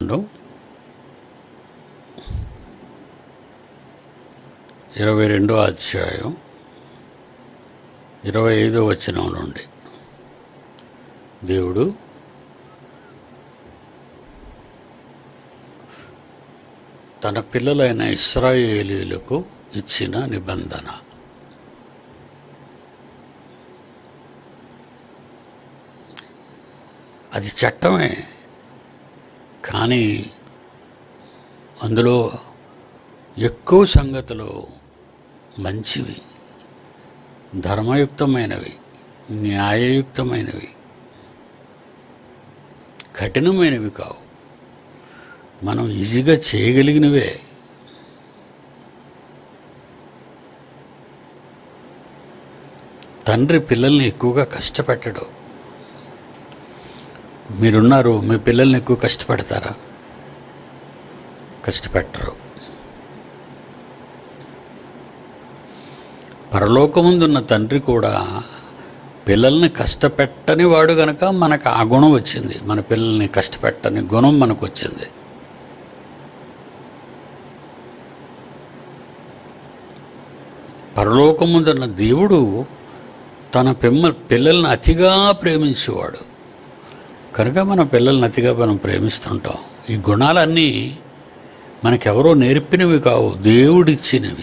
కాండం ఇరవై రెండో అధ్యాయం ఇరవై ఐదో వచనం నుండి దేవుడు తన పిల్లలైన ఇస్రాయేలీలకు ఇచ్చిన నిబంధన అది చట్టమే కానీ అందులో ఎక్కువ సంగతులు మంచివి ధర్మయుక్తమైనవి న్యాయయుక్తమైనవి కఠినమైనవి కావు మనం ఈజీగా చేయగలిగినవే తండ్రి పిల్లల్ని ఎక్కువగా కష్టపెట్టడు మీరున్నారు మీ పిల్లల్ని ఎక్కువ కష్టపెడతారా కష్టపెట్టరు పరలోకముందున్న తండ్రి కూడా పిల్లల్ని కష్టపెట్టని వాడు గనక మనకు ఆ గుణం వచ్చింది మన పిల్లల్ని కష్టపెట్టని గుణం మనకు వచ్చింది పరలోకముందున్న దేవుడు తన పిమ్మ పిల్లల్ని అతిగా ప్రేమించేవాడు కనుక మన పిల్లల్ని అతిగా మనం ప్రేమిస్తుంటాం ఈ గుణాలన్నీ మనకెవరో నేర్పినవి కావు దేవుడిచ్చినవి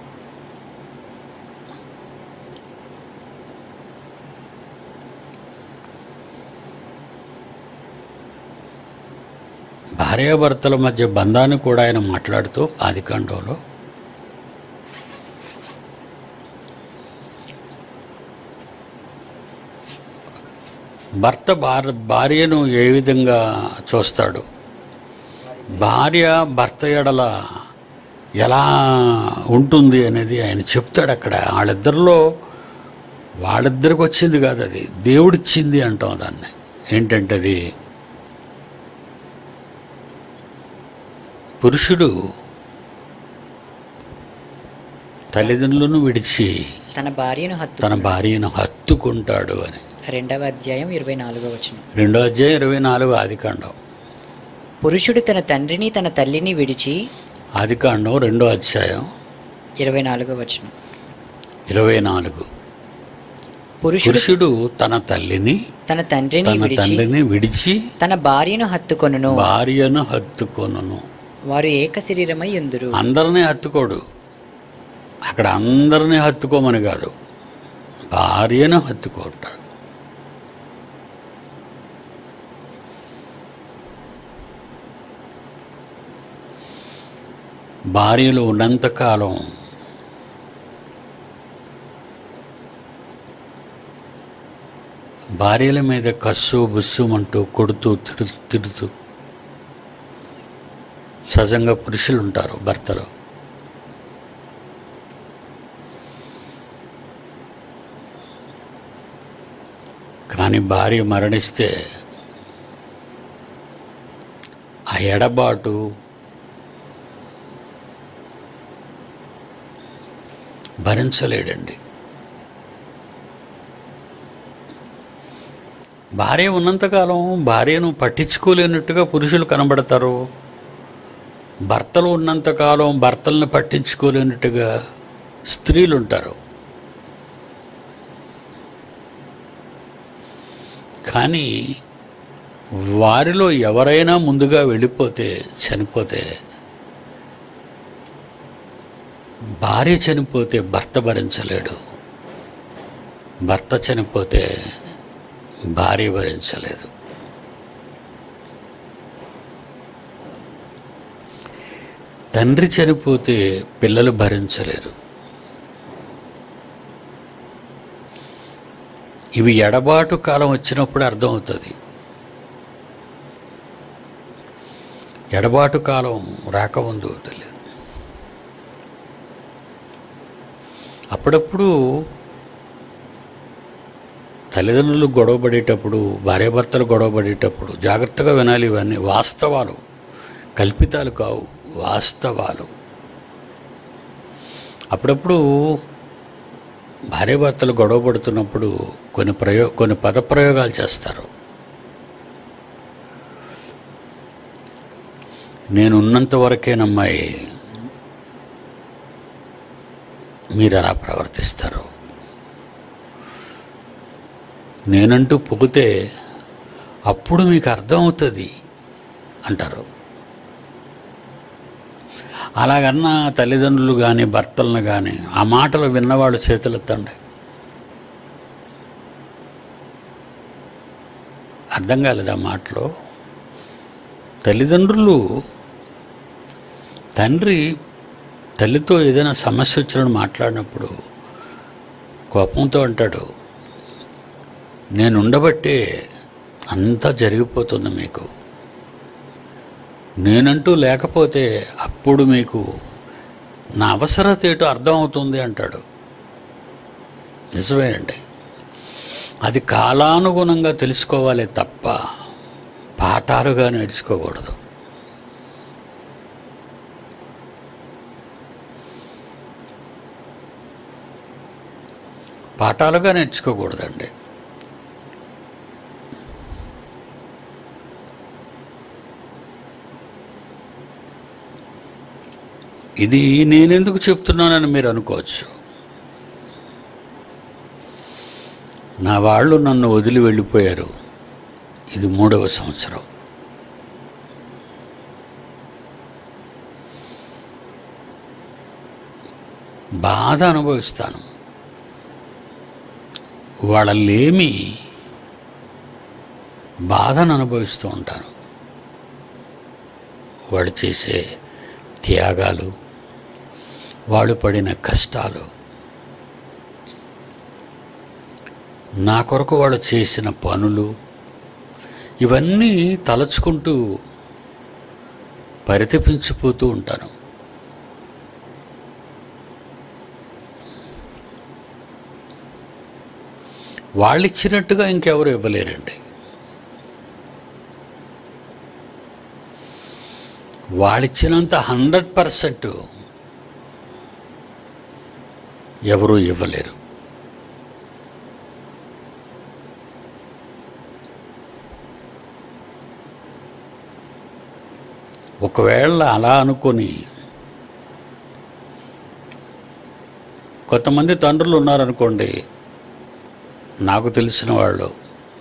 భార్యాభర్తల మధ్య బంధాన్ని కూడా ఆయన మాట్లాడుతూ ఆదికాండంలో భర్త భార్య భార్యను ఏ విధంగా చూస్తాడు భార్య భర్త ఎడల ఎలా ఉంటుంది అనేది ఆయన చెప్తాడు అక్కడ వాళ్ళిద్దరిలో వాళ్ళిద్దరికి వచ్చింది కాదు అది దేవుడిచ్చింది అంటాం దాన్ని ఏంటంటే అది పురుషుడు తల్లిదండ్రులను విడిచి తన భార్యను హత్తు తన భార్యను హత్తుకుంటాడు అని రెండవ అధ్యాయం ఇరవై నాలుగో వచనం రెండో అధ్యాయం ఇరవై నాలుగు ఆదికాండం పురుషుడు తన తండ్రిని తన తల్లిని విడిచి ఆదికాండం రెండో అధ్యాయం ఇరవై నాలుగో వచనం ఇరవై నాలుగు పురుషుడు పురుషుడు తన తల్లిని తన తండ్రిని తన విడిచి తండ్రిని విడిచి తన భార్యను హత్తుకొనును భార్యను హత్తుకొనును వారు ఏక శరీరమై ఉందురు అందరినీ హత్తుకోడు అక్కడ అందరినీ హత్తుకోమని కాదు భార్యను హత్తుకుంటాడు భార్యలు ఉన్నంతకాలం భార్యల మీద కస్సు బుస్సుమంటూ కొడుతూ తిడు తిడుతూ సహజంగా పురుషులు ఉంటారు భర్తలు కానీ భార్య మరణిస్తే ఆ ఎడబాటు భరించలేడండి భార్య ఉన్నంతకాలం భార్యను పట్టించుకోలేనట్టుగా పురుషులు కనబడతారు భర్తలు ఉన్నంతకాలం భర్తలను పట్టించుకోలేనట్టుగా స్త్రీలు ఉంటారు కానీ వారిలో ఎవరైనా ముందుగా వెళ్ళిపోతే చనిపోతే భార్య చనిపోతే భర్త భరించలేడు భర్త చనిపోతే భార్య భరించలేదు తండ్రి చనిపోతే పిల్లలు భరించలేరు ఇవి ఎడబాటు కాలం వచ్చినప్పుడు అర్థమవుతుంది ఎడబాటు కాలం రాకముందు తెలియదు అప్పుడప్పుడు తల్లిదండ్రులు గొడవపడేటప్పుడు భార్యాభర్తలు గొడవపడేటప్పుడు జాగ్రత్తగా వినాలి ఇవన్నీ వాస్తవాలు కల్పితాలు కావు వాస్తవాలు అప్పుడప్పుడు భార్యాభర్తలు గొడవ పడుతున్నప్పుడు కొన్ని ప్రయో కొన్ని పదప్రయోగాలు చేస్తారు నేనున్నంత వరకేనమ్మాయి మీరు అలా ప్రవర్తిస్తారు నేనంటూ పొగితే అప్పుడు మీకు అర్థమవుతుంది అంటారు అలాగన్నా తల్లిదండ్రులు కానీ భర్తలను కానీ ఆ మాటలు విన్నవాళ్ళు చేతులెత్తండి అర్థం కాలేదు ఆ మాటలో తల్లిదండ్రులు తండ్రి తల్లితో ఏదైనా సమస్య వచ్చినప్పుడు మాట్లాడినప్పుడు కోపంతో అంటాడు నేను ఉండబట్టే అంతా జరిగిపోతుంది మీకు నేనంటూ లేకపోతే అప్పుడు మీకు నా అవసరత ఏటో అర్థమవుతుంది అంటాడు నిజమేనండి అది కాలానుగుణంగా తెలుసుకోవాలి తప్ప పాఠాలుగా నేర్చుకోకూడదు పాఠాలుగా నేర్చుకోకూడదండి ఇది నేనెందుకు చెప్తున్నానని మీరు అనుకోవచ్చు నా వాళ్ళు నన్ను వదిలి వెళ్ళిపోయారు ఇది మూడవ సంవత్సరం బాధ అనుభవిస్తాను వాళ్ళ లేమి బాధను అనుభవిస్తూ ఉంటాను వాళ్ళు చేసే త్యాగాలు వాళ్ళు పడిన కష్టాలు నా కొరకు వాళ్ళు చేసిన పనులు ఇవన్నీ తలచుకుంటూ పరితపించిపోతూ ఉంటాను వాళ్ళు ఇచ్చినట్టుగా ఇంకెవరు ఇవ్వలేరండి వాళ్ళిచ్చినంత హండ్రెడ్ పర్సెంట్ ఎవరూ ఇవ్వలేరు ఒకవేళ అలా అనుకొని కొంతమంది తండ్రులు ఉన్నారనుకోండి నాకు తెలిసిన వాళ్ళు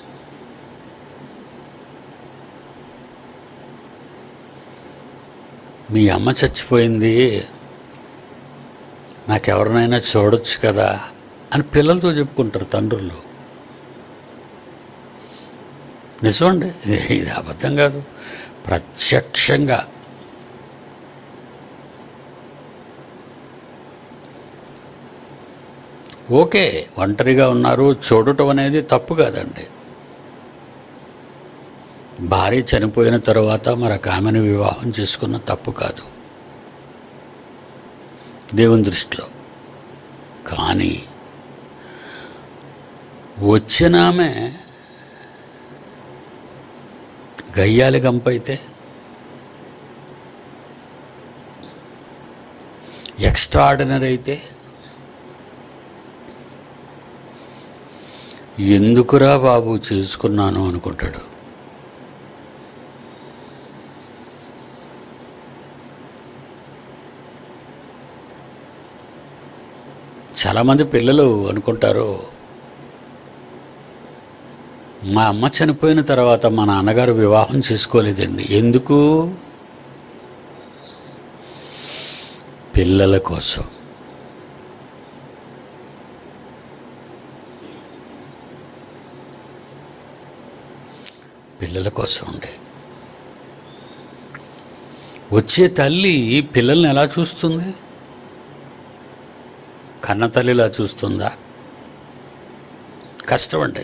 మీ అమ్మ చచ్చిపోయింది నాకెవరినైనా చూడొచ్చు కదా అని పిల్లలతో చెప్పుకుంటారు తండ్రులు నిజమండి ఇది ఇది అబద్ధం కాదు ప్రత్యక్షంగా ఓకే ఒంటరిగా ఉన్నారు చూడటం అనేది తప్పు కాదండి భార్య చనిపోయిన తర్వాత మరొక ఆమెను వివాహం చేసుకున్న తప్పు కాదు దేవుని దృష్టిలో కానీ వచ్చిన ఆమె గయ్యాలి గంపైతే ఎక్స్ట్రాడినరీ అయితే ఎందుకురా బాబు చేసుకున్నాను అనుకుంటాడు చాలామంది పిల్లలు అనుకుంటారు మా అమ్మ చనిపోయిన తర్వాత మా నాన్నగారు వివాహం చేసుకోలేదండి ఎందుకు పిల్లల కోసం పిల్లల కోసం ఉండే వచ్చే తల్లి పిల్లల్ని ఎలా చూస్తుంది కన్న తల్లిలా చూస్తుందా కష్టం అండి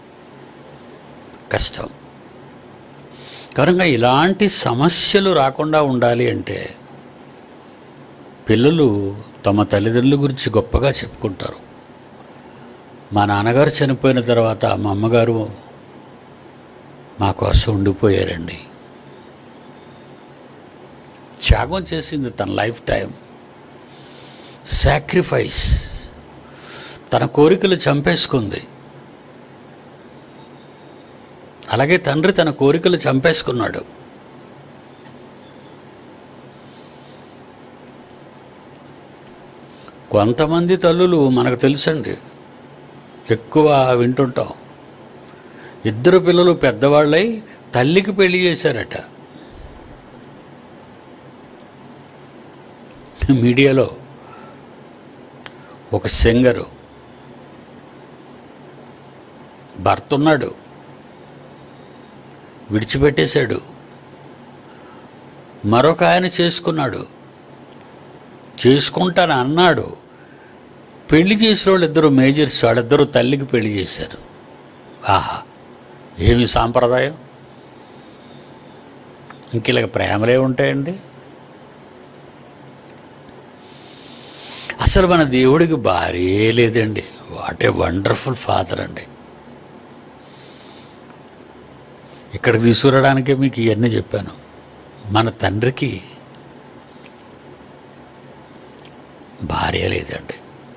కష్టం కనుక ఇలాంటి సమస్యలు రాకుండా ఉండాలి అంటే పిల్లలు తమ తల్లిదండ్రుల గురించి గొప్పగా చెప్పుకుంటారు మా నాన్నగారు చనిపోయిన తర్వాత మా అమ్మగారు మా కోసం ఉండిపోయారండి త్యాగం చేసింది తన లైఫ్ టైం సాక్రిఫైస్ తన కోరికలు చంపేసుకుంది అలాగే తండ్రి తన కోరికలు చంపేసుకున్నాడు కొంతమంది తల్లులు మనకు తెలుసండి ఎక్కువ వింటుంటాం ఇద్దరు పిల్లలు పెద్దవాళ్ళై తల్లికి పెళ్లి చేశారట మీడియాలో ఒక సింగరు భర్త ఉన్నాడు విడిచిపెట్టేశాడు మరొక ఆయన చేసుకున్నాడు చేసుకుంటాను అన్నాడు పెళ్లి చేసిన వాళ్ళు ఇద్దరు మేజర్స్ వాళ్ళిద్దరూ తల్లికి పెళ్లి చేశారు ఆహా ఏమి సాంప్రదాయం ఇంక ఇలాగ ప్రేమలే ఉంటాయండి అసలు మన దేవుడికి భార్యే లేదండి వాట్ ఏ వండర్ఫుల్ ఫాదర్ అండి ఇక్కడికి తీసుకురావడానికే మీకు ఇవన్నీ చెప్పాను మన తండ్రికి భార్య లేదండి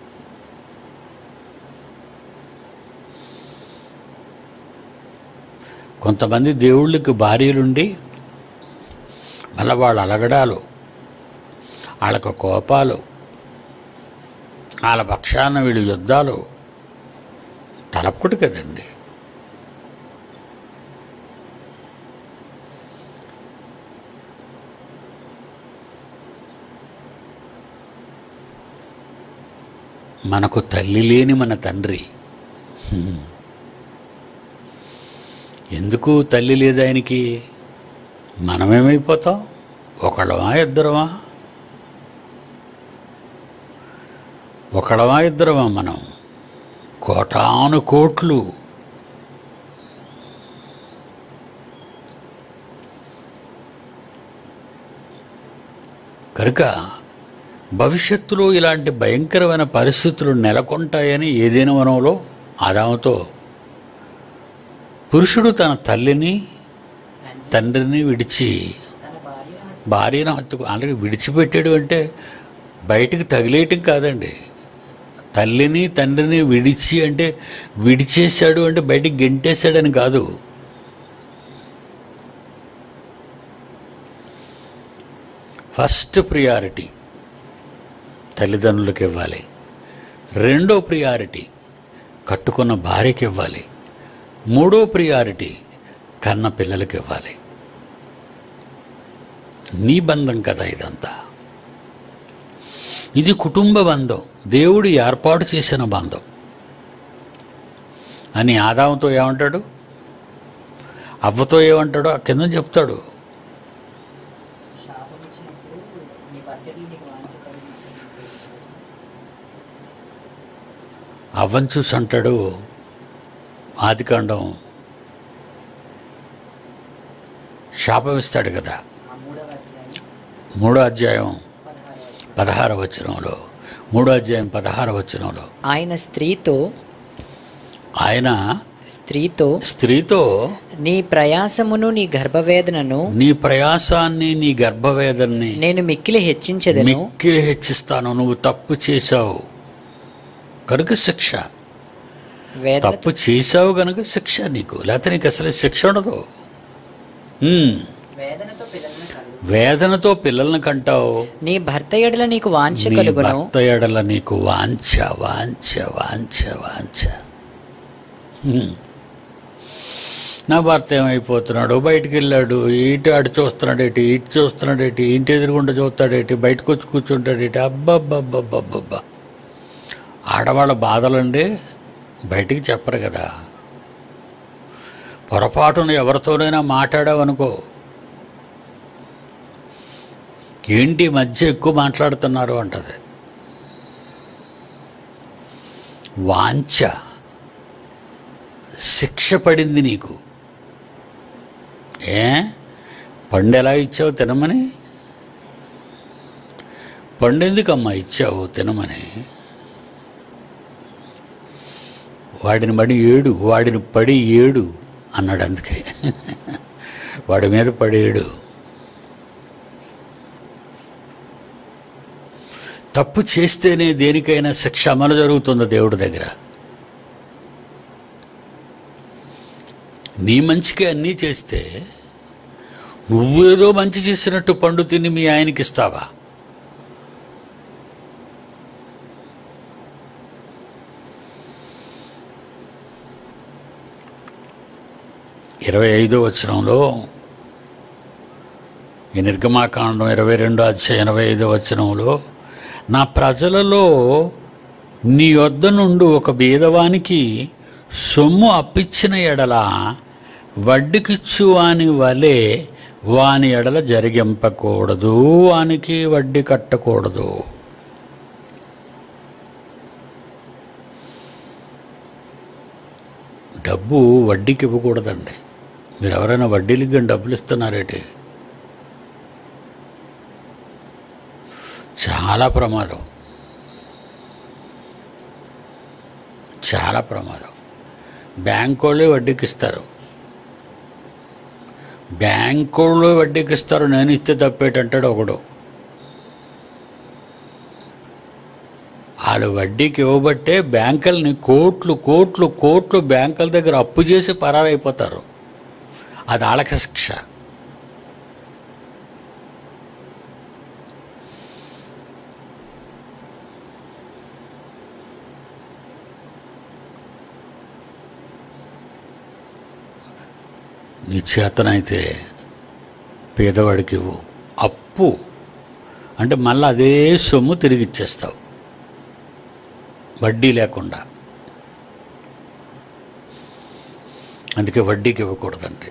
కొంతమంది దేవుళ్ళకి భార్యలుండి మళ్ళీ వాళ్ళ అలగడాలు వాళ్ళకు కోపాలు వాళ్ళ పక్షాన వీళ్ళు యుద్ధాలు తలపుడు కదండి మనకు తల్లి లేని మన తండ్రి హ్మ్. ఎందుకు తల్లి లేదు ఆయనకి మనమేమైపోతాం ఒకళ్ళమా ఇద్దరమా ఒకళ్ళమా ఇద్దరమా మనం కోటాను కోట్లు కనుక భవిష్యత్తులో ఇలాంటి భయంకరమైన పరిస్థితులు నెలకొంటాయని ఏదైనా వనంలో ఆదాముతో పురుషుడు తన తల్లిని తండ్రిని విడిచి భార్యను హత్తుకు అలాగే విడిచిపెట్టాడు అంటే బయటికి తగిలేయటం కాదండి తల్లిని తండ్రిని విడిచి అంటే విడిచేశాడు అంటే బయటికి గెంటేశాడని కాదు ఫస్ట్ ప్రియారిటీ తల్లిదండ్రులకు ఇవ్వాలి రెండో ప్రియారిటీ కట్టుకున్న భార్యకి ఇవ్వాలి మూడో ప్రియారిటీ కన్న పిల్లలకి ఇవ్వాలి నీ బంధం కదా ఇదంతా ఇది కుటుంబ బంధం దేవుడు ఏర్పాటు చేసిన బంధం అని ఆదాముతో ఏమంటాడు అవ్వతో ఏమంటాడో ఆ కింద చెప్తాడు అవ్వని చూసి అంటాడు ఆదికాండం శాపం ఇస్తాడు కదా మూడో అధ్యాయం పదహార వచనంలో మూడో అధ్యాయం పదహార వచనంలో ఆయన స్త్రీతో ఆయన స్త్రీతో స్త్రీతో నీ ప్రయాసమును నీ గర్భవేదనను నీ ప్రయాసాన్ని నీ గర్భవేదన్ని నేను మిక్కిలి హెచ్చించదను మిక్కిలి హెచ్చిస్తాను నువ్వు తప్పు చేశావు కనుక శిక్ష వేదన తప్పు చేశావు కనుక శిక్ష నీకు లేకపోతే నీకు అసలు శిక్ష ఉండదు ఉమ్. వేదనతో పిల్లల్ని కంటావు నీ భర్త ఎడల నీకు వాంఛ నీ కలుగును భర్త ఎడల నీకు వాంఛ వాంఛ వాంఛ వాంఛ హ్మ్. నా భర్త ఏమైపోతున్నాడు బయటికి వెళ్ళాడు ఇటు అటు చూస్తున్నాడేటి ఇటు చూస్తున్నాడేటి ఇంటి ఎదురుగుండా చూస్తాడేటి బయటకు వచ్చి కూర్చుంటాడేటి అబ్బబ్బబ్బబ్బబ్బబ్బా ఆడవాళ్ళ బాధలండి బయటికి చెప్పరు కదా పొరపాటున ఎవరితోనైనా మాట్లాడావనుకో ఏంటి ఈ మధ్య ఎక్కువ మాట్లాడుతున్నారు అంటది వాంఛ శిక్ష పడింది నీకు ఏ పండు ఎలా ఇచ్చావు తినమని పండు ఎందుకమ్మా ఇచ్చావు తినమని వాడిని పడి ఏడు వాడిని పడి ఏడు అన్నాడు అందుకే వాడి మీద పడి ఏడు తప్పు చేస్తేనే దేనికైనా శిక్ష అమలు జరుగుతుంది దేవుడి దగ్గర నీ మంచికి అన్నీ చేస్తే నువ్వేదో మంచి చేసినట్టు పండు తిని మీ ఆయనకి ఇస్తావా ఇరవై ఐదో వచనంలో ఈ నిర్గమాకాండం ఇరవై రెండో అధ్యాయం ఇరవై ఐదో వచనంలో నా ప్రజలలో నీ యొద్ద నుండి ఒక బీదవానికి సొమ్ము అప్పిచ్చిన ఎడల వడ్డీకిచ్చు వాని వలె వాని ఎడల జరిగింపకూడదు వానికి వడ్డీ కట్టకూడదు డబ్బు వడ్డీకి ఇవ్వకూడదండి మీరు ఎవరైనా వడ్డీలకి కానీ డబ్బులు ఇస్తున్నారేటి చాలా ప్రమాదం చాలా ప్రమాదం బ్యాంక్ వాళ్ళే వడ్డీకి ఇస్తారు బ్యాంక్ వాళ్ళు వడ్డీకి ఇస్తారు నేను ఇస్తే తప్పేటంటాడు ఒకడు వాళ్ళు వడ్డీకి ఇవ్వబట్టే బ్యాంకుల్ని కోట్లు కోట్లు కోట్లు బ్యాంకుల దగ్గర అప్పు చేసి పరారైపోతారు అది వాళ్ళకి శిక్ష నీ చేతనైతే పేదవాడికి ఇవ్వు అప్పు అంటే మళ్ళీ అదే సొమ్ము తిరిగి ఇచ్చేస్తావు వడ్డీ లేకుండా అందుకే వడ్డీకి ఇవ్వకూడదండి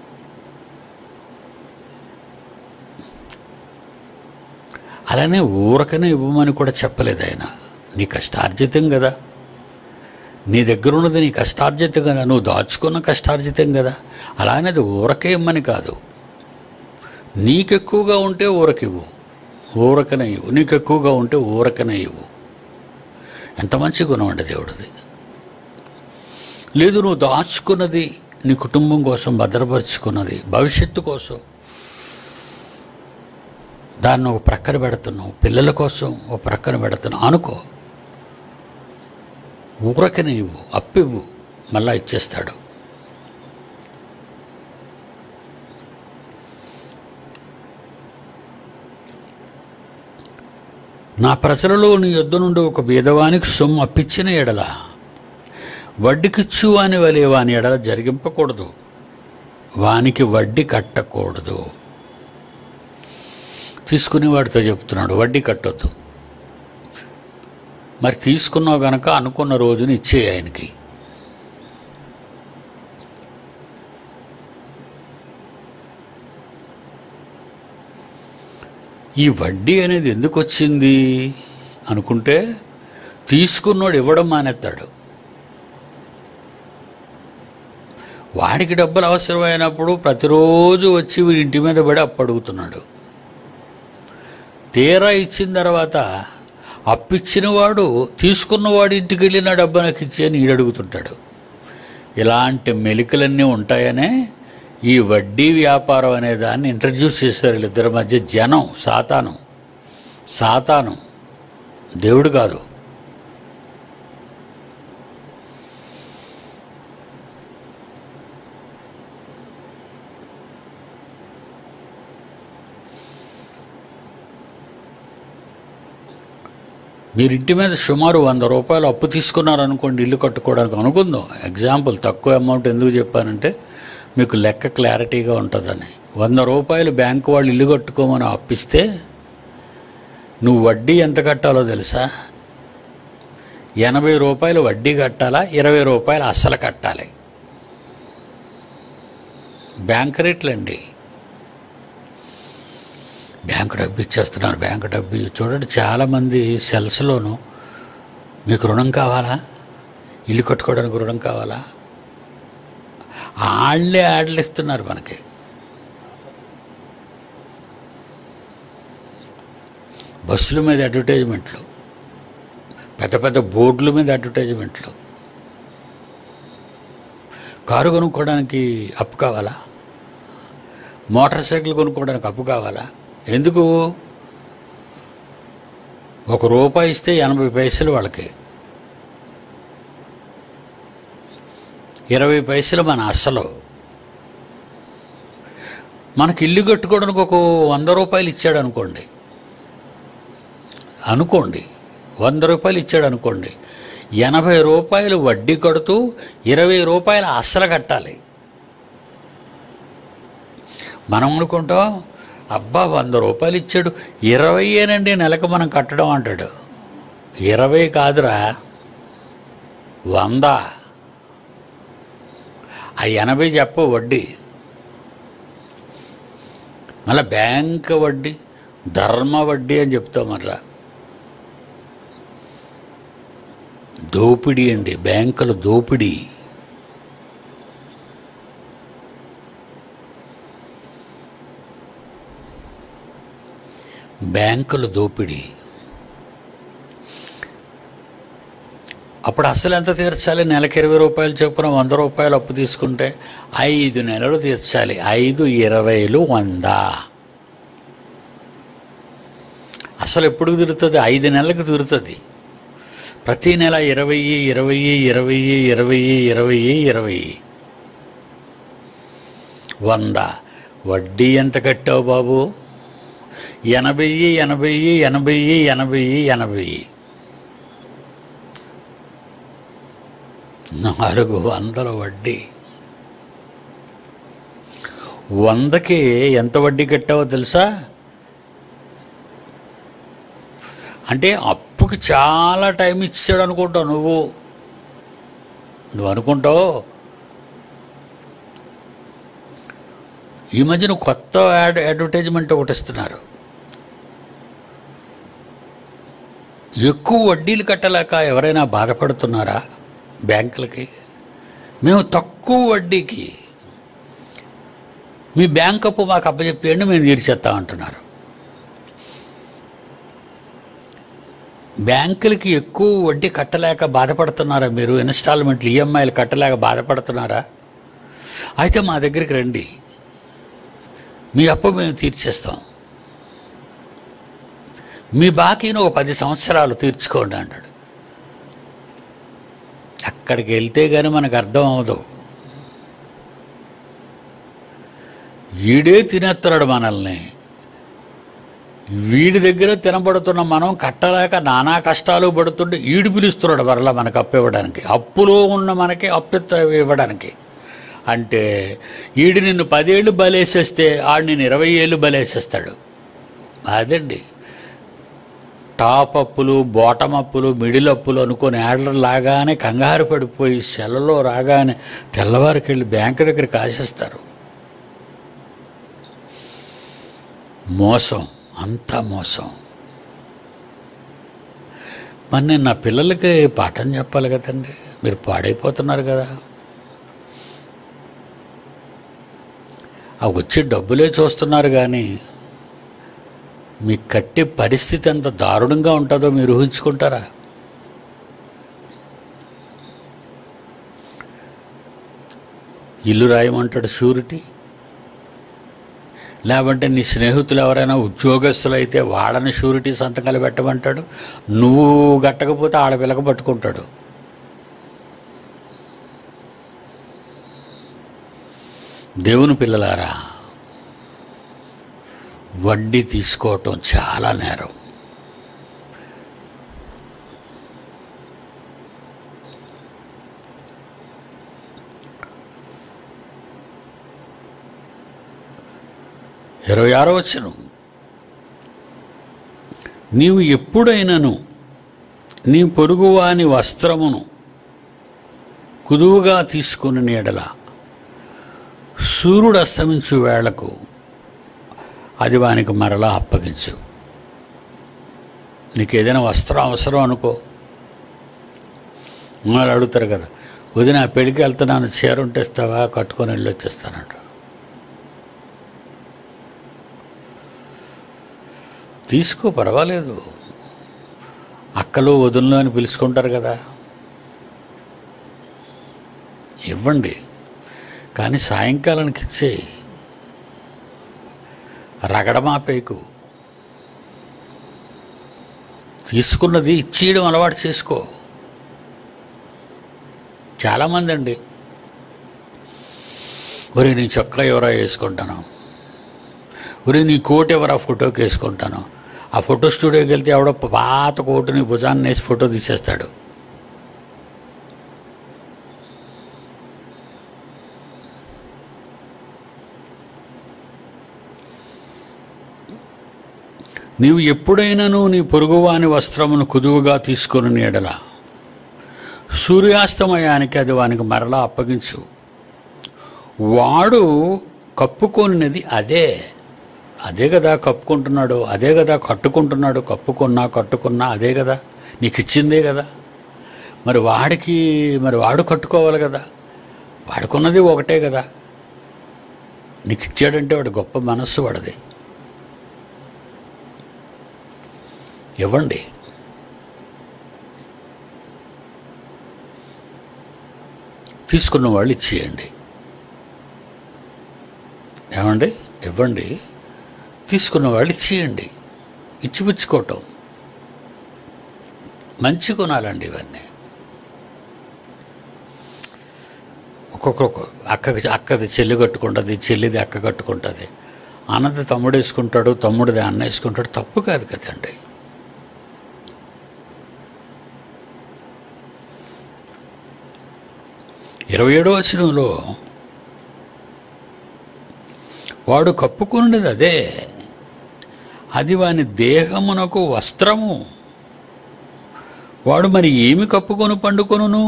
అలానే ఊరకనే ఇవ్వమని కూడా చెప్పలేదు ఆయన నీ కష్టార్జితం కదా నీ దగ్గర ఉన్నది నీ కష్టార్జితం కదా నువ్వు దాచుకున్న కష్టార్జితం కదా అలానే అది ఊరకే ఇమ్మని కాదు నీకెక్కువగా ఉంటే ఊరకివ్వు ఊరకనే ఇవ్వు నీకు ఎక్కువగా ఉంటే ఊరకనే ఇవ్వు ఎంత మంచి గుణం అండి దేవుడిది లేదు నువ్వు దాచుకున్నది నీ కుటుంబం కోసం భద్రపరుచుకున్నది భవిష్యత్తు కోసం దాన్ని ఒక ప్రక్కన పెడుతున్నావు పిల్లల కోసం ఒక ప్రక్కన పెడుతున్నావు అనుకో ఊరకనే ఇవ్వు అప్పివ్వు మళ్ళా ఇచ్చేస్తాడు నా ప్రజలలో నీ యొద్ద నుండి ఒక బీదవానికి సొమ్ము అప్పించిన ఎడల వడ్డీకిచ్చు అని వలే వాని ఎడల జరిగింపకూడదు వానికి వడ్డీ కట్టకూడదు తీసుకునేవాడితో చెప్తున్నాడు వడ్డీ కట్టొద్దు మరి తీసుకున్నావు గనక అనుకున్న రోజున ఇచ్చే ఆయనకి ఈ వడ్డీ అనేది ఎందుకు వచ్చింది అనుకుంటే తీసుకున్నోడు ఇవ్వడం మానేస్తాడు వాడికి డబ్బులు అవసరమైనప్పుడు ప్రతిరోజు వచ్చి వీడి ఇంటి మీద పడి అప్పు అడుగుతున్నాడు తీరా ఇచ్చిన తర్వాత అప్పిచ్చిన వాడు తీసుకున్నవాడి ఇంటికి వెళ్ళిన డబ్బు నాకు ఇచ్చే అని ఈడు అడుగుతుంటాడు ఇలాంటి మెలికలన్నీ ఉంటాయనే ఈ వడ్డీ వ్యాపారం అనే దాన్ని ఇంట్రడ్యూస్ చేశారు వీళ్ళిద్దరి మధ్య జనం సాతాను సాతాను దేవుడు కాదు మీరు ఇంటి మీద సుమారు వంద రూపాయలు అప్పు తీసుకున్నారనుకోండి ఇల్లు కట్టుకోవడానికి అనుకుందాం ఎగ్జాంపుల్ తక్కువ అమౌంట్ ఎందుకు చెప్పానంటే మీకు లెక్క క్లారిటీగా ఉంటుందని వంద రూపాయలు బ్యాంకు వాళ్ళు ఇల్లు కట్టుకోమని అప్పిస్తే నువ్వు వడ్డీ ఎంత కట్టాలో తెలుసా ఎనభై రూపాయలు వడ్డీ కట్టాలా ఇరవై రూపాయలు అస్సలు కట్టాలి బ్యాంక్ రేట్లండి బ్యాంకు డబ్బు ఇచ్చేస్తున్నారు బ్యాంకు డబ్బు ఇ- చూడండి చాలామంది సెల్స్లోను మీకు రుణం కావాలా ఇల్లు కట్టుకోవడానికి రుణం కావాలా వాళ్ళే యాడ్లు ఇస్తున్నారు మనకి బస్సుల మీద అడ్వర్టైజ్మెంట్లు పెద్ద పెద్ద బోర్డుల మీద అడ్వర్టైజ్మెంట్లు కారు కొనుక్కోవడానికి అప్పు కావాలా మోటార్ సైకిల్ కొనుక్కోవడానికి అప్పు కావాలా ఎందుకు ఒక రూపాయి ఇస్తే ఎనభై పైసలు వాళ్ళకి ఇరవై పైసలు మన అస్సలు మనకి ఇల్లు కట్టుకోవడానికి ఒక వంద రూపాయలు ఇచ్చాడు అనుకోండి అనుకోండి వంద రూపాయలు ఇచ్చాడు అనుకోండి ఎనభై రూపాయలు వడ్డీ కడుతూ ఇరవై రూపాయలు అస్సలు కట్టాలి మనం అనుకుంటాం అబ్బా వంద రూపాయలు ఇచ్చాడు ఇరవైయేనండి నెలకు మనం కట్టడం అంటాడు ఇరవై కాదురా వంద ఆ ఎనభై చెప్ప వడ్డీ మళ్ళీ బ్యాంక్ వడ్డీ ధర్మ వడ్డీ అని చెప్తాం మళ్ళా దోపిడీ అండి బ్యాంకుల దోపిడీ బ్యాంకుల దోపిడీ అప్పుడు అసలు ఎంత తీర్చాలి నెలకి ఇరవై రూపాయలు చొప్పున వంద రూపాయలు అప్పు తీసుకుంటే ఐదు నెలలు తీర్చాలి ఐదు ఇరవైలు వంద అసలు ఎప్పుడు తిరుగుతుంది ఐదు నెలలకు తిరుగుతుంది ప్రతి నెల ఇరవై ఇరవై ఇరవై ఇరవై ఇరవై ఇరవై వంద వడ్డీ ఎంత కట్టావు బాబు ఎనభై ఎనభై ఎనభై ఎనభై ఎనభై నాలుగు వందల వడ్డీ వందకి ఎంత వడ్డీ కట్టావో తెలుసా అంటే అప్పుకి చాలా టైం ఇచ్చాడు అనుకుంటావు నువ్వు నువ్వు అనుకుంటావు ఈ మధ్యన కొత్త యాడ్ అడ్వర్టైజ్మెంట్ ఒకటి ఇస్తున్నారు ఎక్కువ వడ్డీలు కట్టలేక ఎవరైనా బాధపడుతున్నారా బ్యాంకులకి మేము తక్కువ వడ్డీకి మీ బ్యాంక్ అప్పు మాకు అప్పచెప్పేయండి మేము తీర్చేస్తాం అంటున్నారు బ్యాంకులకి ఎక్కువ వడ్డీ కట్టలేక బాధపడుతున్నారా మీరు ఇన్స్టాల్మెంట్లు ఈఎంఐలు కట్టలేక బాధపడుతున్నారా అయితే మా దగ్గరికి రండి మీ అప్పు మేము తీర్చేస్తాం మీ బాకీని ఒక పది సంవత్సరాలు తీర్చుకోండి అంటాడు అక్కడికి వెళ్తే కానీ మనకు అర్థం అవదు ఈడే తినేస్తున్నాడు మనల్ని వీడి దగ్గర తినబడుతున్న మనం కట్టలేక నానా కష్టాలు పడుతుంటే ఈడు పిలుస్తున్నాడు మరలా మనకు అప్పు ఇవ్వడానికి అప్పులో ఉన్న మనకి అప్పు ఇవ్వడానికి అంటే ఈడు నిన్ను పదేళ్ళు బలేసేస్తే ఆడు నేను ఇరవై ఏళ్ళు బలేసేస్తాడు అదండి టాప్ అప్పులు బాటమ్ అప్పులు మిడిల్ అప్పులు అనుకొని యాడర్ లాగానే కంగారు పడిపోయి సెలలో రాగానే తెల్లవారికి వెళ్ళి బ్యాంక్ దగ్గర కాసేస్తారు మోసం అంతా మోసం మరి నేను నా పిల్లలకి పాఠం చెప్పాలి కదండి మీరు పాడైపోతున్నారు కదా ఆ వచ్చే డబ్బులే చూస్తున్నారు కానీ మీకు కట్టే పరిస్థితి ఎంత దారుణంగా ఉంటుందో మీరు ఊహించుకుంటారా ఇల్లు రాయమంటాడు షూరిటీ లేకుంటే నీ స్నేహితులు ఎవరైనా ఉద్యోగస్తులు అయితే వాళ్ళని షూరిటీ సంతకాలు పెట్టమంటాడు నువ్వు గట్టకపోతే ఆడ పిలక పట్టుకుంటాడు దేవుని పిల్లలారా వడ్డీ తీసుకోవటం చాలా నేరం ఇరవై ఆరో వచ్చను నీవు ఎప్పుడైనను నీ పొరుగువాని వస్త్రమును కుదువుగా తీసుకుని నీడల సూర్యుడు అస్తమించు వేళకు అది వానికి మరలా అప్పగించు నీకు ఏదైనా వస్త్రం అవసరం అనుకో వాళ్ళు అడుగుతారు కదా వదిన పెళ్ళికి వెళ్తున్నాను చీర ఉంటేస్తావా కట్టుకొని వెళ్ళి వచ్చేస్తానంట తీసుకో పర్వాలేదు అక్కలు వదులు అని పిలుచుకుంటారు కదా ఇవ్వండి కానీ సాయంకాలానికి ఇచ్చే రగడమాపేకు తీసుకున్నది ఇచ్చేయడం అలవాటు చేసుకో చాలామంది అండి ఒరే నీ చొక్కా ఎవరా వేసుకుంటాను ఒరే నీ కోట్ ఎవరా ఫోటోకి వేసుకుంటాను ఆ ఫోటో స్టూడియోకి వెళ్తే ఎవడో పాత కోటుని భుజాన్ని వేసి ఫోటో తీసేస్తాడు నీవు ఎప్పుడైనాను నీ పొరుగువాని వస్త్రమును కుదువుగా తీసుకొని ఎడల సూర్యాస్తమయానికి అది వానికి మరలా అప్పగించు వాడు కప్పుకొనినది అదే అదే కదా కప్పుకుంటున్నాడు అదే కదా కట్టుకుంటున్నాడు కప్పుకున్నా కట్టుకున్నా అదే కదా నీకు ఇచ్చిందే కదా మరి వాడికి మరి వాడు కట్టుకోవాలి కదా వాడుకున్నది ఒకటే కదా నీకు ఇచ్చాడంటే వాడు గొప్ప మనస్సు వాడిది ఇవ్వండి తీసుకున్న వాళ్ళు ఇచ్చేయండి ఏమండి ఇవ్వండి తీసుకున్న వాళ్ళు ఇచ్చేయండి ఇచ్చిపుచ్చుకోవటం మంచి కొనాలండి ఇవన్నీ ఒక్కొక్క అక్కకి అక్కది చెల్లి కట్టుకుంటుంది చెల్లిది అక్క కట్టుకుంటుంది అన్నది తమ్ముడు వేసుకుంటాడు తమ్ముడిది అన్న వేసుకుంటాడు తప్పు కాదు కదండి ఇరవై ఏడో వచనంలో వాడు కప్పుకున్నది అదే అది వాని దేహమునకు వస్త్రము వాడు మరి ఏమి కప్పుకొని పండుకొనును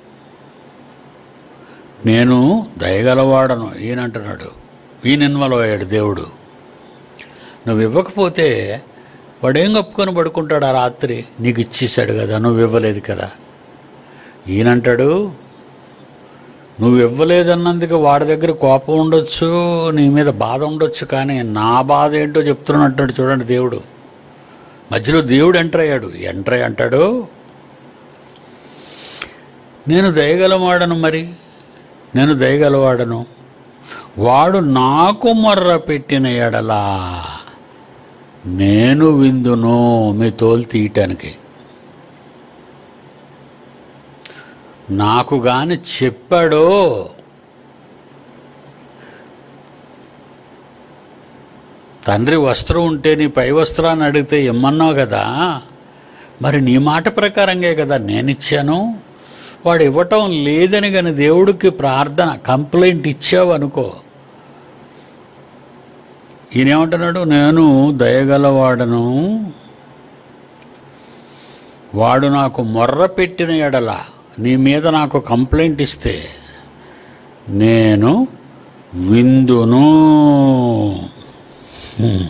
నేను దయగలవాడను ఈయనంటున్నాడు ఈయన ఇన్వాల్వ్ అయ్యాడు దేవుడు నువ్వు ఇవ్వకపోతే వాడేం కప్పుకొని పడుకుంటాడు ఆ రాత్రి నీకు ఇచ్చేసాడు కదా నువ్వు ఇవ్వలేదు కదా ఈయనంటాడు నువ్వు ఇవ్వలేదన్నందుకు వాడి దగ్గర కోపం ఉండొచ్చు నీ మీద బాధ ఉండొచ్చు కానీ నా బాధ ఏంటో చెప్తున్నట్టు చూడండి దేవుడు మధ్యలో దేవుడు ఎంటర్ అయ్యాడు ఎంటర్ అయ్యి అంటాడు నేను దయగలవాడను మరి నేను దయగలవాడను వాడు నాకు మొర్ర పెట్టిన ఎడలా నేను విందును మీ తోలు తీయటానికి నాకు గాని చెప్పాడో తండ్రి వస్త్రం ఉంటే నీ పై వస్త్రాన్ని అడిగితే ఇమ్మన్నావు కదా మరి నీ మాట ప్రకారంగా కదా నేను ఇచ్చాను వాడు ఇవ్వటం లేదని కానీ దేవుడికి ప్రార్థన కంప్లైంట్ ఇచ్చావు అనుకో ఈయనేమంటున్నాడు నేను దయగలవాడను వాడు నాకు మొర్ర పెట్టిన ఎడల నీ మీద నాకు కంప్లైంట్ ఇస్తే నేను విందును హ్మ్.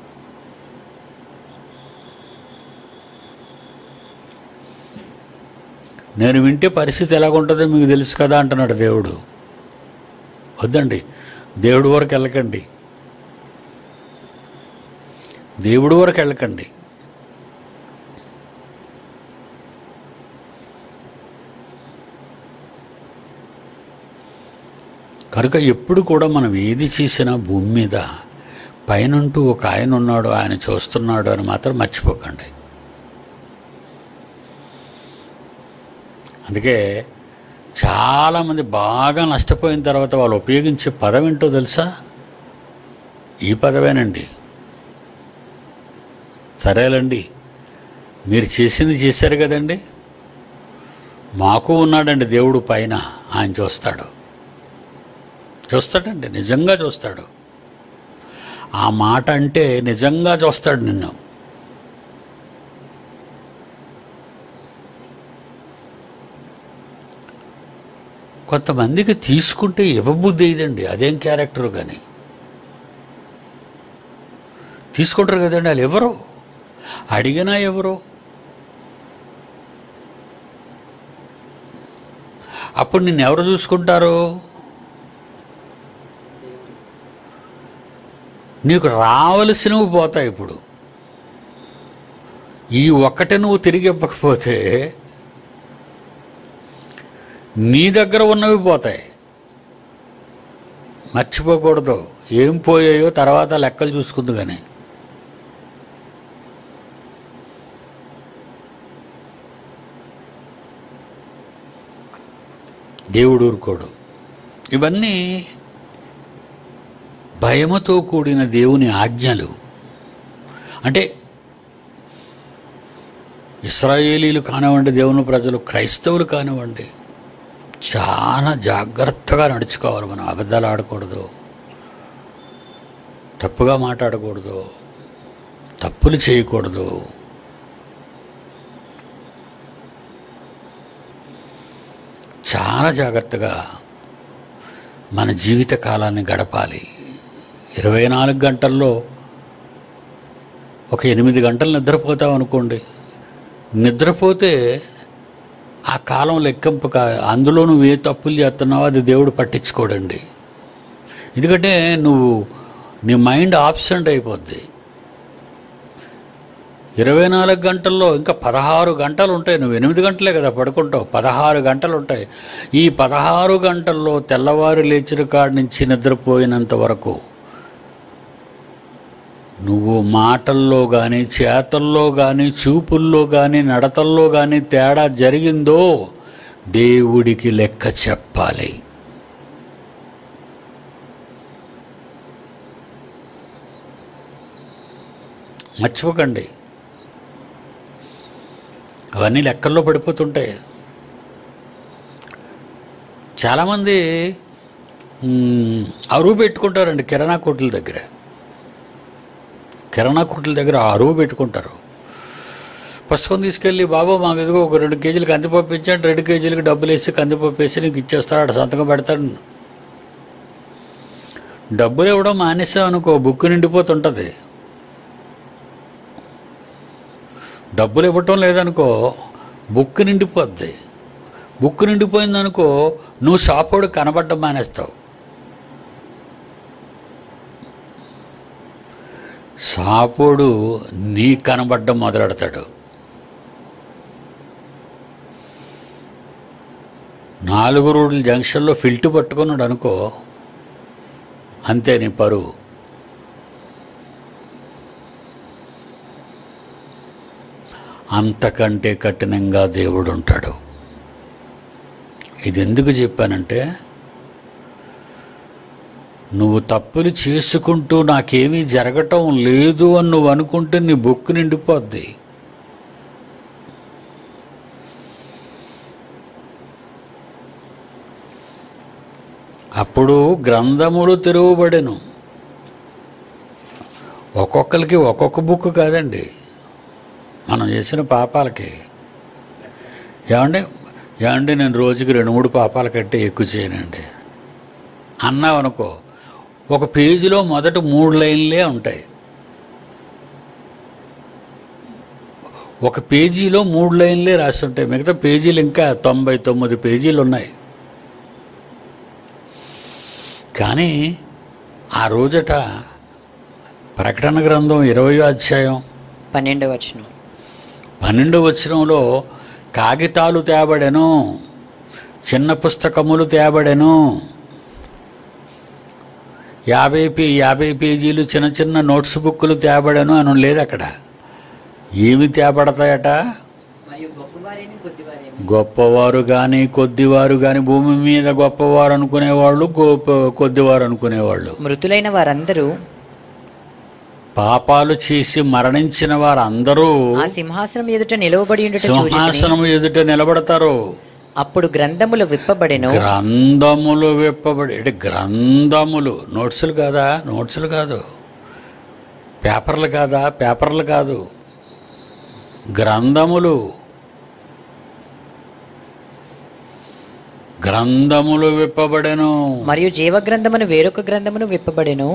నేను వింటే పరిస్థితి ఎలాగుంటుందో మీకు తెలుసు కదా అంటున్నాడు దేవుడు వద్దండి దేవుడి వరకు వెళ్ళకండి దేవుడి వరకు వెళ్ళకండి కనుక ఎప్పుడు కూడా మనం ఏది చేసినా భూమి మీద పైనంటూ ఒక ఆయన ఉన్నాడు ఆయన చూస్తున్నాడు అని మాత్రం మర్చిపోకండి అందుకే చాలామంది బాగా నష్టపోయిన తర్వాత వాళ్ళు ఉపయోగించే పదం ఏంటో తెలుసా ఈ పదవేనండి సరేలండి మీరు చేసింది చేశారు కదండి మాకు ఉన్నాడండి దేవుడు పైన ఆయన చూస్తాడు చూస్తాడండి నిజంగా చూస్తాడు ఆ మాట అంటే నిజంగా చూస్తాడు నిన్ను కొంతమందికి తీసుకుంటే ఇవ్వబుద్ధి అయ్యిందండి అదేం క్యారెక్టర్ కానీ తీసుకుంటారు కదండి వాళ్ళు ఎవరు అడిగినా ఎవరు అప్పుడు నిన్ను ఎవరు చూసుకుంటారు నీకు రావలసినవి పోతాయి ఇప్పుడు ఈ ఒక్కటే నువ్వు తిరిగి ఇవ్వకపోతే నీ దగ్గర ఉన్నవి పోతాయి మర్చిపోకూడదు ఏం పోయాయో తర్వాత లెక్కలు చూసుకుంది కానీ దేవుడు ఊరుకోడు ఇవన్నీ భయముతో కూడిన దేవుని ఆజ్ఞలు అంటే ఇస్రాయేలీలు కానివ్వండి దేవుని ప్రజలు క్రైస్తవులు కానివ్వండి చాలా జాగ్రత్తగా నడుచుకోవాలి మనం అబద్ధాలు ఆడకూడదు తప్పుగా మాట్లాడకూడదు తప్పులు చేయకూడదు చాలా జాగ్రత్తగా మన జీవిత కాలాన్ని గడపాలి ఇరవై నాలుగు గంటల్లో ఒక ఎనిమిది గంటలు నిద్రపోతాం అనుకోండి నిద్రపోతే ఆ కాలం లెక్కింపు కా అందులో నువ్వు ఏ తప్పులు చేస్తున్నావో అది దేవుడు పట్టించుకోడండి ఎందుకంటే నువ్వు నీ మైండ్ ఆబ్సెంట్ అయిపోద్ది ఇరవై నాలుగు గంటల్లో ఇంకా పదహారు గంటలు ఉంటాయి నువ్వు ఎనిమిది గంటలే కదా పడుకుంటావు పదహారు గంటలు ఉంటాయి ఈ పదహారు గంటల్లో తెల్లవారు లేచిన కాడి నుంచి నిద్రపోయినంత వరకు నువ్వు మాటల్లో కానీ చేతల్లో కానీ చూపుల్లో కానీ నడతల్లో కానీ తేడా జరిగిందో దేవుడికి లెక్క చెప్పాలి మర్చిపోకండి అవన్నీ లెక్కల్లో పడిపోతుంటాయి చాలామంది మ్, అరువు పెట్టుకుంటారండి కిరాణా కొట్ల దగ్గర కిరాణా కొట్ల దగ్గర అరువు పెట్టుకుంటారు పుస్తకం తీసుకెళ్ళి బాబు మాకు ఎదుగు ఒక రెండు కేజీలు కందిపప్పు ఇచ్చాడు రెండు కేజీలకి డబ్బులు వేసి కందిపప్పు వేసి నీకు ఇచ్చేస్తాడు ఆడ సంతకం పెడతాడు డబ్బులు ఇవ్వడం మానేసాం అనుకో బుక్ నిండిపోతుంటుంది డబ్బులు ఇవ్వటం లేదనుకో బుక్ నిండిపోద్ది బుక్ నిండిపోయిందనుకో నువ్వు షాపోడు కనబడడం మానేస్తావు షాపోడు నీ కనబడడం మొదలెడతాడు నాలుగు రోడ్ల జంక్షన్లో ఫిల్ట్ పట్టుకున్నాడు అనుకో అంతే నీ పరువు అంతకంటే కఠినంగా దేవుడు ఉంటాడు ఇది ఎందుకు చెప్పానంటే నువ్వు తప్పులు చేసుకుంటూ నాకేమీ జరగటం లేదు అని నువ్వు అనుకుంటే నీ బొక్కు నిండిపోద్ది అప్పుడు గ్రంథములు తెరవబడెను ఒక్కొక్కరికి ఒక్కొక్క బుక్ కాదండి మనం చేసిన పాపాలకి ఏమండి ఏమండి నేను రోజుకి రెండు మూడు పాపాల కంటే ఎక్కువ చేయనండి అన్నావు అనుకో ఒక పేజీలో మొదట మూడు లైన్లే ఉంటాయి ఒక పేజీలో మూడు లైన్లే రాసి ఉంటాయి మిగతా పేజీలు ఇంకా తొంభై తొమ్మిది పేజీలు ఉన్నాయి కానీ ఆ రోజట ప్రకటన గ్రంథం ఇరవయో అధ్యాయం పన్నెండవ వచనం పన్నెండు వచనంలో కాగితాలు తేబడెను చిన్న పుస్తకములు తేబడెను యాభై పే యాభై పేజీలు చిన్న చిన్న నోట్స్ బుక్కులు తేబడెను అని లేదు అక్కడ ఏమి తేబడతాయట మరియు గొప్పవారేని కొద్దివారేమి గొప్పవారు కానీ కొద్దివారు కానీ భూమి మీద గొప్పవారు అనుకునేవాళ్ళు గొప్ప కొద్దివారు అనుకునేవాళ్ళు మృతులైన వారందరూ పాపాలు చేసి మరణించిన వారందరూ ఆ సింహాసనం ఎదుట నిలవబడి ఉండుట చూచి సింహాసనం ఎదుట నిలబడతారు అప్పుడు గ్రంథములు విప్పబడెను గ్రంథములు విప్పబడి అంటే గ్రంథములు నోట్సులు కాదా నోట్సులు కాదు పేపర్లు కాదా పేపర్లు కాదు గ్రంథములు గ్రంథములు విప్పబడెను మరియు జీవ గ్రంథమును వేరొక గ్రంథమును విప్పబడెను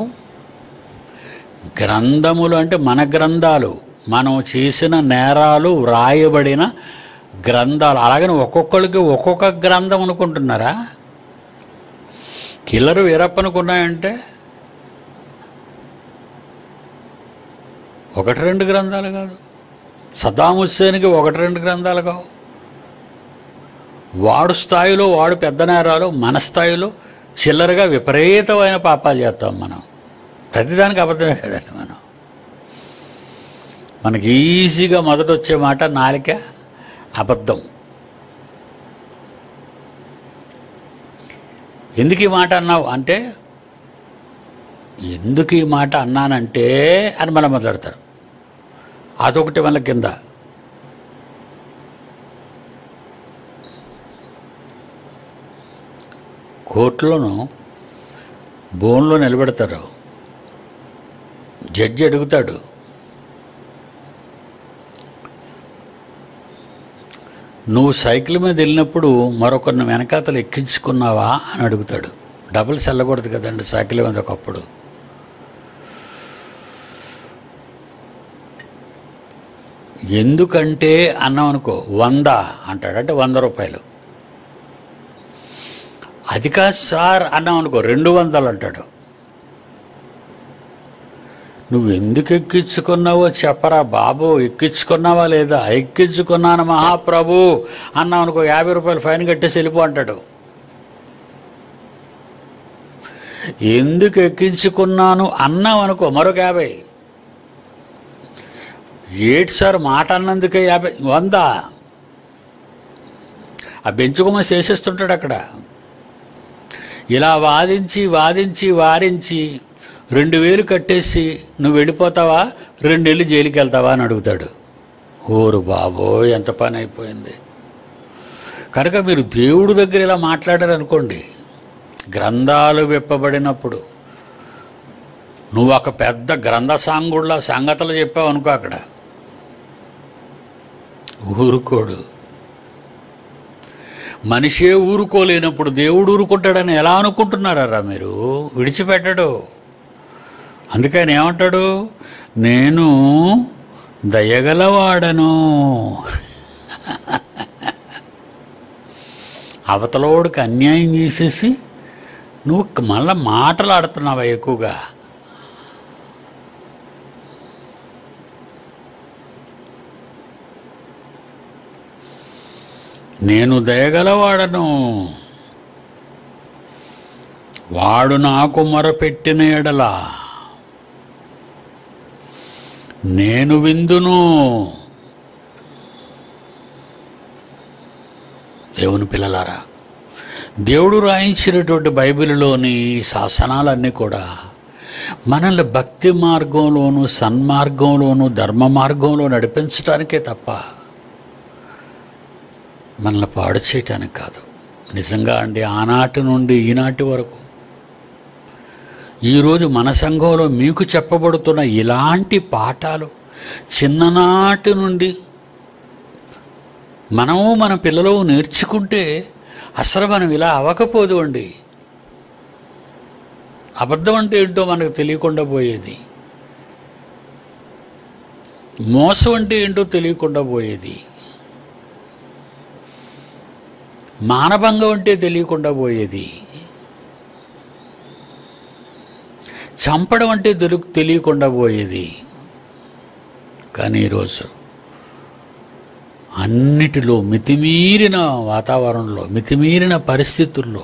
గ్రంథములు అంటే మన గ్రంథాలు మనం చేసిన నేరాలు వ్రాయబడిన గ్రంథాలు అలాగని ఒక్కొక్కరికి ఒక్కొక్క గ్రంథం అనుకుంటున్నారా కిల్లరు వీరప్పనుకున్నాయంటే ఒకటి రెండు గ్రంథాలు కాదు సద్దాం హుస్సేన్కి ఒకటి రెండు గ్రంథాలు కావు వాడు స్థాయిలో వాడు పెద్ద నేరాలు మన స్థాయిలో చిల్లరగా విపరీతమైన పాపాలు చేస్తాం మనం ప్రతిదానికి అబద్ధమే కదండి మనం మనకి ఈజీగా మొదట వచ్చే మాట నాలిక అబద్ధం ఎందుకు ఈ మాట అన్నావు అంటే ఎందుకు ఈ మాట అన్నానంటే అని మనం మొదలెడతారు అదొకటి మళ్ళీ కింద కోర్టులోను బోన్లో నిలబెడతారు జడ్జి అడుగుతాడు నువ్వు సైకిల్ మీద వెళ్ళినప్పుడు మరొకరిని వెనకాతలు ఎక్కించుకున్నావా అని అడుగుతాడు డబుల్స్ వెళ్ళకూడదు కదండి సైకిల్ మీద ఒకప్పుడు ఎందుకంటే అన్నాం అనుకో వంద అంటాడు అంటే వంద రూపాయలు అది కాదు సార్ అన్నాం అనుకో రెండు వందలు అంటాడు నువ్వు ఎందుకు ఎక్కించుకున్నావో చెప్పరా బాబు ఎక్కించుకున్నావా లేదా ఎక్కించుకున్నాను మహాప్రభు అన్నాం అనుకో యాభై రూపాయలు ఫైన్ కట్టేసి వెళ్ళిపో అంటాడు ఎందుకు ఎక్కించుకున్నాను అన్నాం అనుకో మరొక యాభై ఏటి సార్ మాట అన్నందుకే యాభై వంద ఆ బెంచుకొమ్మ చేసేస్తుంటాడు అక్కడ ఇలా వాదించి వాదించి వారించి రెండు వేలు కట్టేసి నువ్వు వెళ్ళిపోతావా రెండు నెలలు జైలుకి వెళ్తావా అని అడుగుతాడు ఓరు బాబో ఎంత పని అయిపోయింది కనుక మీరు దేవుడి దగ్గర ఇలా మాట్లాడారు అనుకోండి గ్రంథాలు విప్పబడినప్పుడు నువ్వు ఒక పెద్ద గ్రంథ సాంగుడులా సంగతులు చెప్పావు అనుకో అక్కడ ఊరుకోడు మనిషే ఊరుకోలేనప్పుడు దేవుడు ఊరుకుంటాడని ఎలా అనుకుంటున్నారా మీరు విడిచిపెట్టడు అందుకని ఏమంటాడు నేను దయగలవాడను అవతలోడికి అన్యాయం చేసేసి నువ్వు మళ్ళా మాటలు ఆడుతున్నావా ఎక్కువగా నేను దయగలవాడను వాడు నాకు మొరపెట్టిన ఎడల నేను విందును దేవుని పిల్లలారా దేవుడు రాయించినటువంటి బైబిల్లోని ఈ శాసనాలన్నీ కూడా మనల్ని భక్తి మార్గంలోను సన్మార్గంలోను ధర్మ మార్గంలో నడిపించడానికే తప్ప మనల్ని పాడు చేయటానికి కాదు నిజంగా అండి ఆనాటి నుండి ఈనాటి వరకు ఈరోజు మన సంఘంలో మీకు చెప్పబడుతున్న ఇలాంటి పాఠాలు చిన్ననాటి నుండి మనము మన పిల్లలు నేర్చుకుంటే అసలు మనం ఇలా అవ్వకపోదు అండి అబద్ధం అంటే ఏంటో మనకు తెలియకుండా పోయేది మోసం అంటే ఏంటో తెలియకుండా పోయేది మానభంగం అంటే తెలియకుండా పోయేది చంపడం అంటే తెలు తెలియకుండా పోయేది కానీ ఈరోజు అన్నిటిలో మితిమీరిన వాతావరణంలో మితిమీరిన పరిస్థితుల్లో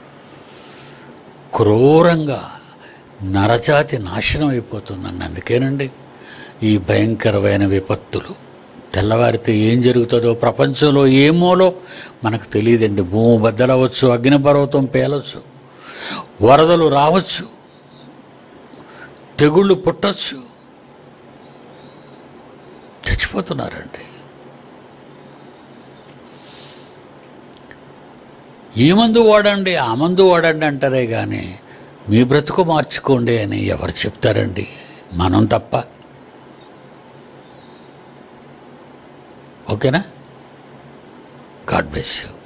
క్రూరంగా నరజాతి నాశనం అయిపోతుందండి అందుకేనండి ఈ భయంకరమైన విపత్తులు తెల్లవారితే ఏం జరుగుతుందో ప్రపంచంలో ఏమోలో మనకు తెలియదండి భూమి బద్దలవచ్చు అగ్నిపర్వతం పేలవచ్చు వరదలు రావచ్చు తెగుళ్ళు పుట్టచ్చు చచ్చిపోతున్నారండి ఈ మందు వాడండి ఆ మందు వాడండి అంటారే కానీ మీ బ్రతుకు మార్చుకోండి అని ఎవరు చెప్తారండి మనం తప్ప ఓకేనా గాడ్ బ్లెస్ యూ